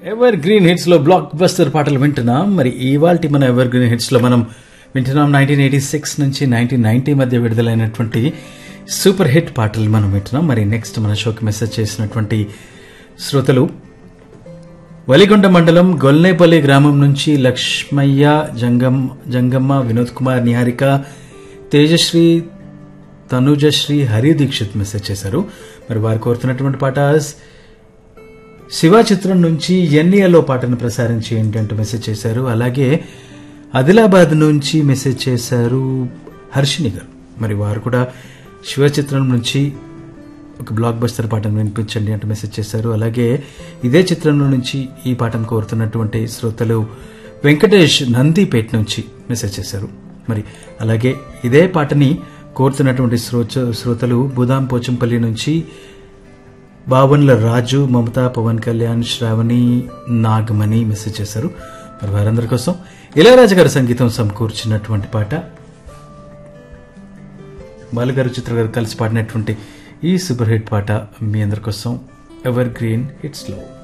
ever evergreen hits లో blockbuster పాటలు వింటున్నాం మరి ఇవాల్టి మన ఎవర్ గ్రీన్ హిట్స్ లో మనం వింటున్నాం నైన్టీన్ ఎయిటీ సిక్స్ నుంచి నైన్టీన్ నైన్టీ మధ్య విడుదలైనటువంటి సూపర్ హిట్ పాటలు మనం వింటున్నాం మరి నెక్స్ట్ మన షోకి మెసేజ్ చేసినటువంటి శ్రోతలు వలిగొండ మండలం గొల్నేపల్లి గ్రామం నుంచి లక్ష్మయ్య జంగం జంగమ్మ వినోద్ కుమార్ నిహారిక తేజశ్రీ తనుజశ్రీ హరి దీక్షిత్ మెసేజ్ చేశారు మరి వారు కోరుతున్నటువంటి పాట శివ చిత్రం నుంచి ఎన్నియలో పాటను ప్రసారం చేయండి అంటూ మెసేజ్ చేశారు అలాగే ఆదిలాబాద్ నుంచి మెసేజ్ చేశారు హర్షిని గారు మరి వారు కూడా శివ చిత్రం నుంచి ఒక బ్లాక్ బస్టర్ పాటను వినిపించండి అంటూ మెసేజ్ చేశారు అలాగే ఇదే చిత్రంలో నుంచి ఈ పాటను కోరుతున్నటువంటి శ్రోతలు వెంకటేష్ నందిపేట నుంచి మెసేజ్ చేశారు మరి అలాగే ఇదే పాటని కోరుతున్నటువంటి శ్రోత శ్రోతలు బుదాం పోచంపల్లి నుంచి బావన్ల రాజు మమత పవన్ కళ్యాణ్ శ్రావణి నాగమణి మెసేజ్ చేశారు మరి వారందరి కోసం ఇళయరాజు గారి సంగీతం సమకూర్చినటువంటి పాట బాలుగారు చిత్ర గారు కలిసి పాడినటువంటి ఈ సూపర్ హిట్ పాట మీ అందరి కోసం ఎవర్ గ్రీన్ హిట్స్ లో